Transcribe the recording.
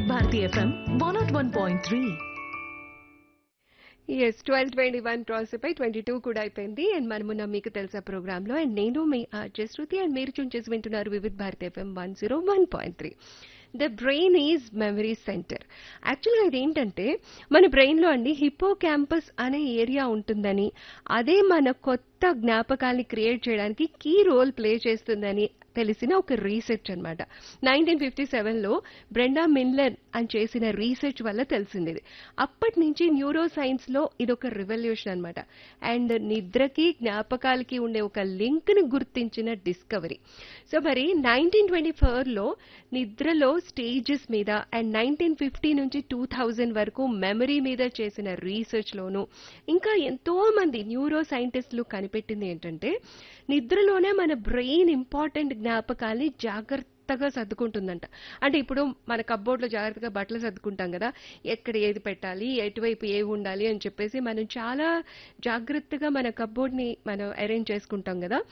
Bharati FM one naught one point three yes twelve twenty one cross అయిపోయి twenty two కూడా అయిపోయింది and మనమున్న మీకు తెలుసా ప్రోగ్రాంలో అండ్ నేను మీ ఆర్జే శృతి అండ్ మీరు చూన్ చేసి వింటున్నారు Vividh Bharati FM one zero one point three the brain is memory centre యాక్చువల్గా ఇదేంటంటే మన బ్రెయిన్లో అండి హిప్పో క్యాంపస్ అనే ఏరియా ఉంటుందని అదే మన కొత్త జ్ఞాపకాల్ని క్రియేట్ చేయడానికి కీ రోల్ ప్లే చేస్తుందని తెలిసిన ఒక రీసెర్చ్ అనమాట నైన్టీన్ ఫిఫ్టీ సెవెన్లో బ్రెండా మిన్లర్ అని చేసిన రీసెర్చ్ వల్ల తెలిసింది ఇది అప్పటి నుంచి న్యూరో సైన్స్లో ఇదొక రివల్యూషన్ అనమాట అండ్ నిద్రకి జ్ఞాపకాలకి ఉండే ఒక లింక్ని గుర్తించిన డిస్కవరీ సో మరి నైన్టీన్ ట్వంటీ ఫోర్లో నిద్రలో స్టేజెస్ మీద అండ్ నైన్టీన్ ఫిఫ్టీ నుంచి టూ థౌజండ్ వరకు మెమరీ మీద చేసిన రీసెర్చ్లోను ఇంకా ఎంతో మంది న్యూరో సైంటిస్టులు కనిపెట్టింది ఏంటంటే నిద్రలోనే మన బ్రెయిన్ ఇంపార్టెంట్ జ్ఞాపకాల్ని జాగ్రత్తగా సర్దుకుంటుందంట అంటే ఇప్పుడు మన కబ్బోర్డ్లో జాగ్రత్తగా బట్టలు సర్దుకుంటాం కదా ఎక్కడ ఏది పెట్టాలి ఎటువైపు ఏవి ఉండాలి అని చెప్పేసి మనం చాలా జాగ్రత్తగా మన కబ్బోర్డ్ని మనం అరేంజ్ చేసుకుంటాం కదా